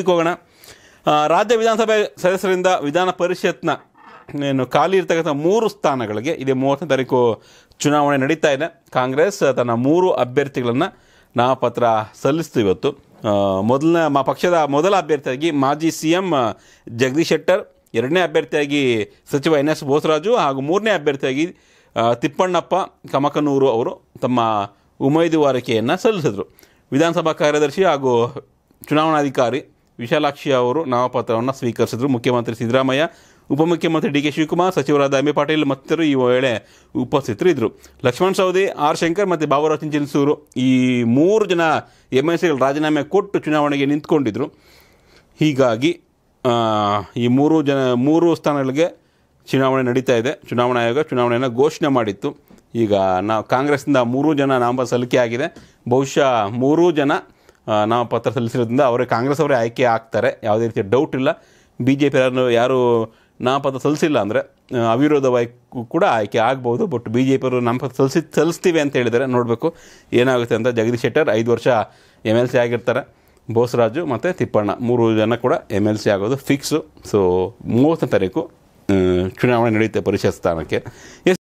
ಹೋಗೋಣ ಆ, ರಾಜ್ಯ ವಿಧಾನಸಭೆ ಸದಸ್ಯರಿಂದ ವಿಧಾನ ಪರಿಷತ್ನ ಏನು ಖಾಲಿ ಇರ್ತಕ್ಕಂಥ ಮೂರು ಸ್ಥಾನಗಳಿಗೆ ಇದೇ ಮೂವತ್ತನೇ ತಾರೀಕು ಚುನಾವಣೆ ನಡೀತಾ ಇದೆ ಕಾಂಗ್ರೆಸ್ ತನ್ನ ಮೂರು ಅಭ್ಯರ್ಥಿಗಳನ್ನು ನಾಮಪತ್ರ ಸಲ್ಲಿಸ್ತು ಇವತ್ತು ಆ, ಮೊದಲನೇ ಮ ಪಕ್ಷದ ಮೊದಲ ಅಭ್ಯರ್ಥಿಯಾಗಿ ಮಾಜಿ ಸಿ ಎಂ ಜಗದೀಶ್ ಶೆಟ್ಟರ್ ಎರಡನೇ ಅಭ್ಯರ್ಥಿಯಾಗಿ ಸಚಿವ ಎನ್ ಎಸ್ ಬೋಸರಾಜು ಹಾಗೂ ಮೂರನೇ ಅಭ್ಯರ್ಥಿಯಾಗಿ ಆ, ತಿಪ್ಪಣ್ಣಪ್ಪ ಕಮಕನೂರು ಅವರು ತಮ್ಮ ಉಮೇದುವಾರಿಕೆಯನ್ನು ಸಲ್ಲಿಸಿದರು ವಿಧಾನಸಭಾ ಕಾರ್ಯದರ್ಶಿ ಹಾಗೂ ಚುನಾವಣಾಧಿಕಾರಿ ವಿಶಾಲಾಕ್ಷಿ ಅವರು ನಾಮಪತ್ರವನ್ನು ಸ್ವೀಕರಿಸಿದರು ಮುಖ್ಯಮಂತ್ರಿ ಸಿದ್ದರಾಮಯ್ಯ ಉಪಮುಖ್ಯಮಂತ್ರಿ ಡಿ ಕೆ ಶಿವಕುಮಾರ್ ಸಚಿವರಾದ ಎಂ ಬಿ ಪಾಟೀಲ್ ಮತ್ತಿತರರು ಈ ವೇಳೆ ಉಪಸ್ಥಿತರು ಇದ್ದರು ಲಕ್ಷ್ಮಣ್ ಸವದಿ ಆರ್ ಶಂಕರ್ ಮತ್ತು ಬಾಬುರಾವ್ ಚಿಂಚನಸೂರು ಈ ಮೂರು ಜನ ಎಮ್ ಎಲ್ ಸಿಗಳು ರಾಜೀನಾಮೆ ಕೊಟ್ಟು ಚುನಾವಣೆಗೆ ನಿಂತ್ಕೊಂಡಿದ್ರು ಹೀಗಾಗಿ ಆ, ಈ ಮೂರು ಜನ ಮೂರು ಸ್ಥಾನಗಳಿಗೆ ಚುನಾವಣೆ ನಡೀತಾ ಇದೆ ಚುನಾವಣಾ ಆಯೋಗ ಚುನಾವಣೆಯನ್ನು ಘೋಷಣೆ ಮಾಡಿತ್ತು ಈಗ ನಾವು ಕಾಂಗ್ರೆಸ್ನಿಂದ ಮೂರು ಜನ ನಾಮಪತ್ರ ಸಲ್ಲಿಕೆ ಆಗಿದೆ ಬಹುಶಃ ಮೂರೂ ಜನ ಆ, ನಾಮಪತ್ರ ಸಲ್ಲಿಸಿರೋದ್ರಿಂದ ಅವರೇ ಕಾಂಗ್ರೆಸ್ ಅವರೇ ಆಯ್ಕೆ ಆಗ್ತಾರೆ ಯಾವುದೇ ರೀತಿಯ ಡೌಟ್ ಇಲ್ಲ ಬಿ ಜೆ ಪಿ ಯಾರು ಯಾರು ನಾಮಪತ್ರ ಸಲ್ಲಿಸಿಲ್ಲ ಅಂದರೆ ಅವಿರೋಧವಾಗಿ ಕೂಡ ಆಯ್ಕೆ ಆಗ್ಬೋದು ಬಟ್ ಬಿ ಜೆ ಪಿಯವರು ನಾಮಪತ್ರ ಸಲ್ಲಿಸಿ ಸಲ್ಲಿಸ್ತೀವಿ ಅಂತ ಹೇಳಿದ್ದಾರೆ ನೋಡಬೇಕು ಏನಾಗುತ್ತೆ ಅಂತ ಜಗದೀಶ್ ಶೆಟ್ಟರ್ ಐದು ವರ್ಷ ಎಮ್ ಎಲ್ ಸಿ ಆಗಿರ್ತಾರೆ ಬೋಸರಾಜು ಮತ್ತು ತಿಪ್ಪಣ್ಣ ಮೂರು ಜನ ಕೂಡ ಎಮ್ ಎಲ್ ಸಿ ಆಗೋದು ಫಿಕ್ಸು ಸೊ ಮೂವತ್ತನೇ ತಾರೀಕು ಆ, ಚುನಾವಣೆ ನಡೆಯುತ್ತೆ ಪರಿಷತ್ ಸ್ಥಾನಕ್ಕೆ ಎಸ್